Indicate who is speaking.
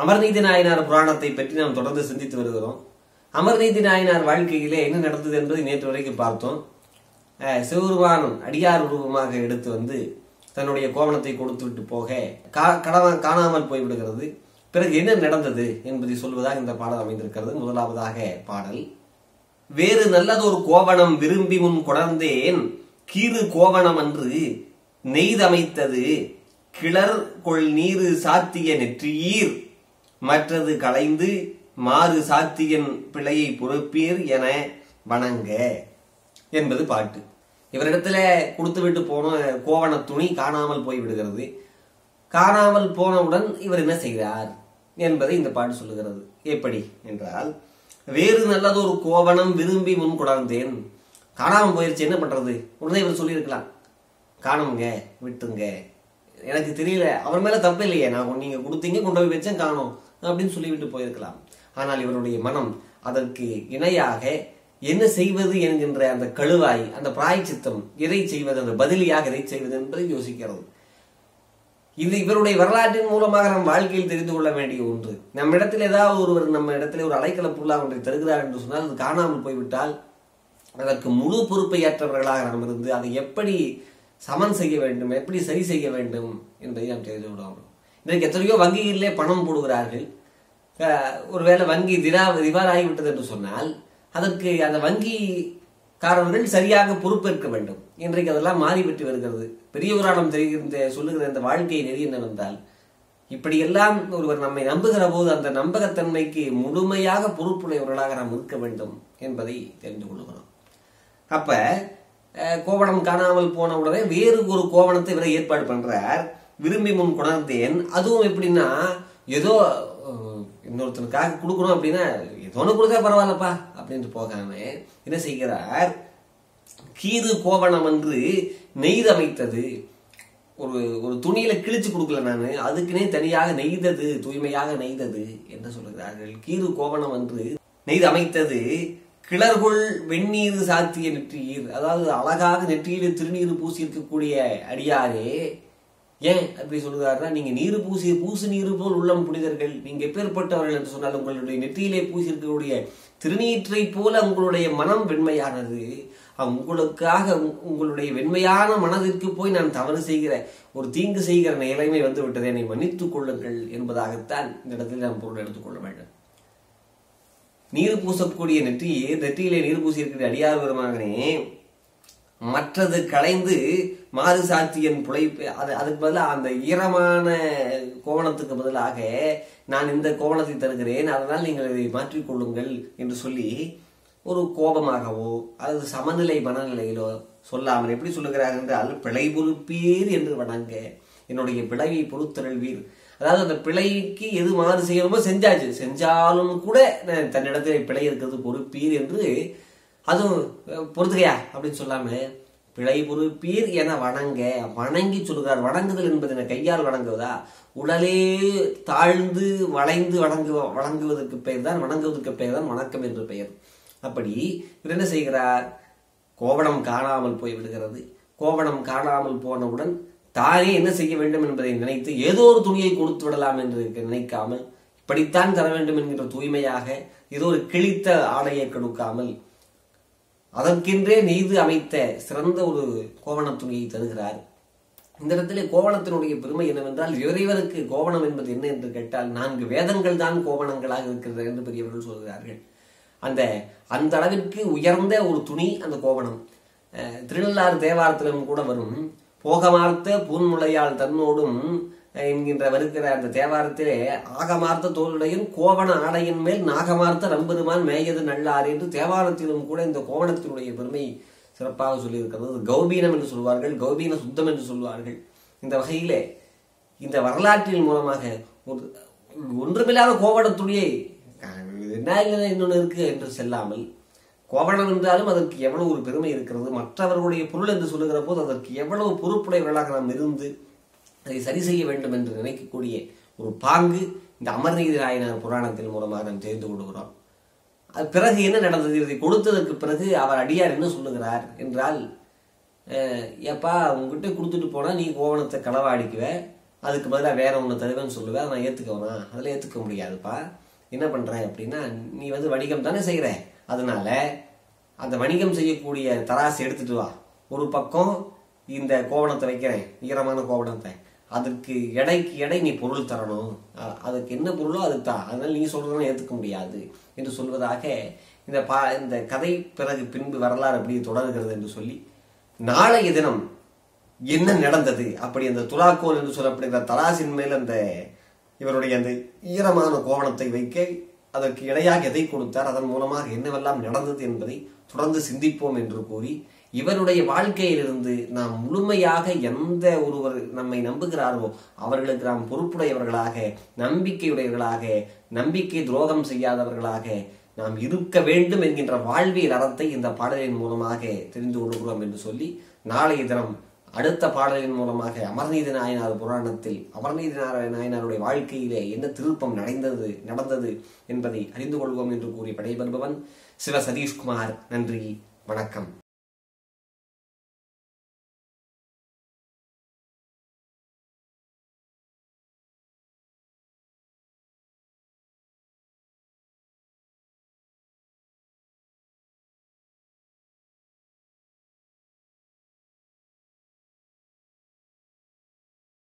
Speaker 1: அமர்நீதி நாயனார் புராணத்தை பற்றி நாம் தொடர்ந்து சிந்தித்து வருகிறோம் அமர்நீதி நாயனார் வாழ்க்கையிலே என்ன நடந்தது என்பதை நேற்று வரைக்கும் பார்த்தோம் அஹ், சிவபெருமான் அடியார் ரூபமாக எடுத்து வந்து தன்னுடைய கோவணத்தை கொடுத்து விட்டு போக கா- கடவ- காணாமல் போய்விடுகிறது பிறகு என்ன நடந்தது என்பதை சொல்வதாக இந்த பாடல் அமைந்திருக்கிறது முதலாவதாக பாடல் வேறு நல்லதொரு கோவணம் விரும்பி முன் கொணர்ந்தேன் கீறு கோவணம் அன்று நெய்தமைத்தது கிளர் கொள் நீரு சாத்திய நெற்றியீர் மற்றது களைந்து மாறு சாத்தியன் பிழையை பொறுப்பீர் என வணங்க என்பது பாட்டு இவரிடத்துல கொடுத்து விட்டு போன கோவண துணி காணாமல் போய் விடுகிறது காணாமல் போனவுடன் இவர் என்ன செய்கிறார் என்பதை இந்த பாட்டு சொல்லுகிறது எப்படி என்றால் வேறு நல்லதொரு கோவணம் விரும்பி முன் கொடார்ந்தேன் காணாமல் போயிருச்சு என்ன பண்றது உடனே இவர் சொல்லியிருக்கலாம் காணுங்க விட்டுங்க எனக்கு தெரியல அவர் மேல தப்பு இல்லையே நான் நீங்க கொடுத்தீங்க கொண்டு போய் வச்சேன் காணோம் அப்படின்னு சொல்லிவிட்டு போயிருக்கலாம் ஆனால் இவருடைய மனம் அதற்கு இணையாக என்ன செய்வது என்கின்ற அந்த கழுவாய் அந்த பிராய்ச்சித்தம் எதை செய்வது அந்த பதிலியாக எதை செய்வது என்பதை யோசிக்கிறது இது இவருடைய வரலாற்றின் மூலமாக நம் வாழ்க்கையில் தெரிந்து கொள்ள வேண்டிய ஒன்று நம்ம இடத்தில் ஏதாவது ஒருவர் நம்ம இடத்துல ஒரு அலைக்கல பொருளாக ஒன்றை தருகிறார் என்று சொன்னால் அது காணாமல் போய்விட்டால் அதற்கு முழு பொறுப்பை ஏற்றவர்களாக நாம் இருந்து அதை எப்படி சமன் செய்ய வேண்டும் எப்படி சரி செய்ய வேண்டும் என்பதை நாம் தெரிந்து விடுவோம் இன்றைக்கு எத்தனையோ வங்கிகளிலே பணம் போடுகிறார்கள் அஹ், ஒருவேளை வங்கி திரா திவாராகிவிட்டது என்று சொன்னால் அதற்கு அந்த வங்கிக்காரர்கள் சரியாக பொறுப்பேற்க வேண்டும் இன்றைக்கு அதெல்லாம் மாறிவிட்டு வருகிறது பெரிய புராணம் தெரிகின்ற சொல்லுகிற இந்த வாழ்க்கை நெறி என்னவென்றால் இப்படியெல்லாம் ஒருவர் நம்மை நம்புகிற போது அந்த நம்பகத்தன்மைக்கு முழுமையாக பொறுப்புடையவர்களாக நாம் இருக்க வேண்டும் என்பதை தெரிந்து கொள்கிறோம் அப்ப அஹ், கோவணம் காணாமல் போன உடனே வேறு ஒரு கோவணத்தை இவரை ஏற்பாடு பண்றார் விரும்பி முன் கொணர்ந்தேன் அதுவும் எப்படின்னா ஏதோ அஹ், இன்னொருத்தனுக்காக கொடுக்கணும் அப்படின்னா ஏதோ ஒன்று கொடுத்தா பரவாயில்லப்பா அப்படின்ட்டு போகாம என்ன செய்கிறார் கீது கோவணம் என்று நெய்தமைத்தது ஒரு ஒரு துணியில கிழிச்சு கொடுக்கல நான் அதுக்குனே தனியாக நெய்தது தூய்மையாக நெய்தது என்று சொல்லுகிறார்கள் கீறு கோவணம் என்று நெய்து அமைத்தது கிளர்கொள் வெந்நீர் சாத்திய நெற்றியீர் அதாவது அழகாக நெற்றியில் திருநீர் பூசி இருக்கக்கூடிய அடியாரே ஏன் அப்படி சொல்லுகிறாருன்னா நீங்க நீர் பூசி பூசு நீர் போல் உள்ளம் புனிதர்கள் நீங்க எப்பேற்பட்டவர்கள் என்று சொன்னால் உங்களுடைய நெற்றியிலே பூசி இருக்கக்கூடிய திருநீற்றை போல உங்களுடைய மனம் வெண்மையானது உங்களுக்காக உ- உங்களுடைய வெண்மையான மனதிற்கு போய் நான் தவறு செய்கிற ஒரு தீங்கு செய்கிற நிலைமை வந்து விட்டதை என்னை மன்னித்துக் கொள்ளுங்கள் என்பதாகத்தான் இந்த இடத்தில் நாம் பொருள் எடுத்துக்கொள்ள வேண்டும் நீர் பூசக்கூடிய நெற்றியே நெற்றியிலே நீர் பூசி இருக்கிற அடியார் பெருமானே மற்றது களைந்து மாறு சாத்தியன் புழைப்பு அது அதுக்கு பதிலாக அந்த ஈரமான கோவணத்துக்கு பதிலாக நான் இந்த கோவணத்தை தருகிறேன் அதனால் நீங்கள் இதை மாற்றிக்கொள்ளுங்கள் என்று சொல்லி ஒரு கோபமாகவோ அல்லது சமநிலை மனநிலையிலோ சொல்லாமல் எப்படி சொல்லுகிறார் என்றால் பிழை பொறுப்பீர் என்று வணங்க என்னுடைய பிழையை பொறுத்தருள்வீர் அதாவது அந்த பிழைக்கு எது மாறு செய்யணுமோ செஞ்சாச்சு செஞ்சாலும் கூட நான் தன்னிடத்தில் பிழை இருக்கிறது பொறுப்பீர் என்று அதுவும் அஹ், பொறுத்துக்கையா அப்படின்னு சொல்லாம பிழை பொறுப்பீர் என வணங்க வணங்கி சொல்கிறார் வணங்குதல் என்பது என்ன கையால் வணங்குவதா உடலே தாழ்ந்து வளைந்து வணங்கு வணங்குவதற்கு பெயர் தான் வணங்குவதற்கு பெயர் தான் வணக்கம் என்று பெயர் அப்படி இவர் என்ன செய்கிறார் கோவணம் காணாமல் போய் விடுகிறது கோவணம் காணாமல் போனவுடன் தானே என்ன செய்ய வேண்டும் என்பதை நினைத்து ஏதோ ஒரு துணியை கொடுத்து விடலாம் என்று நினைக்காமல் இப்படித்தான் தர வேண்டும் என்கின்ற தூய்மையாக ஏதோ ஒரு கிழித்த ஆடையை கொடுக்காமல் அதற்கென்றே நெய்து அமைத்த சிறந்த ஒரு கோவணத் துணியை தருகிறார் இந்த இடத்திலே கோவணத்தினுடைய பெருமை என்னவென்றால் இறைவருக்கு கோவணம் என்பது என்ன என்று கேட்டால் நான்கு வேதங்கள் தான் கோவணங்களாக இருக்கிறது என்று பெரியவர்கள் சொல்கிறார்கள் அந்த அந்த அளவிற்கு உயர்ந்த ஒரு துணி அந்த கோவணம் அஹ், திருநள்ளாறு தேவாரத்திலும் கூட வரும் போகமார்த்த பூன்முளையால் தன்னோடும் அஹ், என்கின்ற வருகிற அந்த தேவாரத்திலே ஆகமார்த்த தோளுடையின் கோவண ஆடையின் மேல் நாகமார்த்த நம்பெருமான் மேயது நல்லார் என்று தேவாரத்திலும் கூட இந்த கோவணத்தினுடைய பெருமை சிறப்பாக சொல்லியிருக்கிறது அது கௌபீனம் என்று சொல்வார்கள் கௌபீன சுத்தம் என்று சொல்வார்கள் இந்த வகையிலே இந்த வரலாற்றின் மூலமாக ஒரு ஒன்றுமில்லாத கோவணத்துணியை இது என்ன இல்லை இன்னொன்று இருக்கு என்று செல்லாமல் கோவணம் என்றாலும் அதற்கு எவ்வளவு ஒரு பெருமை இருக்கிறது மற்றவர்களுடைய பொருள் என்று சொல்லுகிற போது அதற்கு எவ்வளவு பொறுப்புடையவர்களாக நாம் இருந்து அதை சரி செய்ய வேண்டும் என்று நினைக்கக்கூடிய ஒரு பாங்கு இந்த அமர்நீதி நாயனார் புராணத்தின் மூலமாக நாம் தெரிந்து கொள்கிறோம் அது பிறகு என்ன நடந்தது இதை கொடுத்ததற்கு பிறகு அவர் அடியார் என்ன சொல்லுகிறார் என்றால் அஹ், ஏப்பா உங்ககிட்ட கொடுத்துட்டு போனா நீ கோவணத்தை களவாடிக்குவ அதுக்கு பதிலாக வேற ஒன்று தருவேன்னு சொல்லுவேன் அதை நான் ஏற்றுக்கவனா அதில் ஏற்றுக்க முடியாதுப்பா என்ன பண்ற அப்படின்னா நீ வந்து வணிகம் தானே செய்கிற அதனால அந்த வணிகம் செய்யக்கூடிய தராசு எடுத்துட்டு வா ஒரு பக்கம் இந்த கோவணத்தை வைக்கிறேன் ஈரமான கோவணத்தை அதுக்கு எடைக்கு எடை நீ பொருள் தரணும் அ- அதுக்கு என்ன பொருளோ அதுக்கு தான் அதனால நீ சொல்றதுன்னு ஏற்றுக்க முடியாது என்று சொல்வதாக இந்த பா இந்த கதை பிறகு பின்பு வரலாறு அப்படி தொடர்கிறது என்று சொல்லி நாளைய தினம் என்ன நடந்தது அப்படி அந்த துலாக்கோல் என்று சொல்லப்படுகிற தராசின் மேல் அந்த இவருடைய அந்த ஈரமான கோவணத்தை வைக்க அதற்கு இடையாக எதை கொடுத்தார் அதன் மூலமாக என்னவெல்லாம் நடந்தது என்பதை தொடர்ந்து சிந்திப்போம் என்று கூறி இவருடைய வாழ்க்கையிலிருந்து நாம் முழுமையாக எந்த ஒருவர் நம்மை நம்புகிறாரோ அவர்களுக்கு நாம் பொறுப்புடையவர்களாக நம்பிக்கையுடையவர்களாக நம்பிக்கை துரோகம் செய்யாதவர்களாக நாம் இருக்க வேண்டும் என்கின்ற வாழ்வியல் அறத்தை இந்த பாடலின் மூலமாக தெரிந்து கொள்கிறோம் என்று சொல்லி நாளைய தினம் அடுத்த பாடலின் மூலமாக அமர்நீதி நாயனார் புராணத்தில் அமர்நீதி நாராயண நாயனாருடைய வாழ்க்கையிலே என்ன திருப்பம் நடந்தது நடந்தது என்பதை அறிந்து கொள்வோம் என்று கூறி படைபெறுபவன் சிவ சதீஷ்குமார் நன்றி வணக்கம்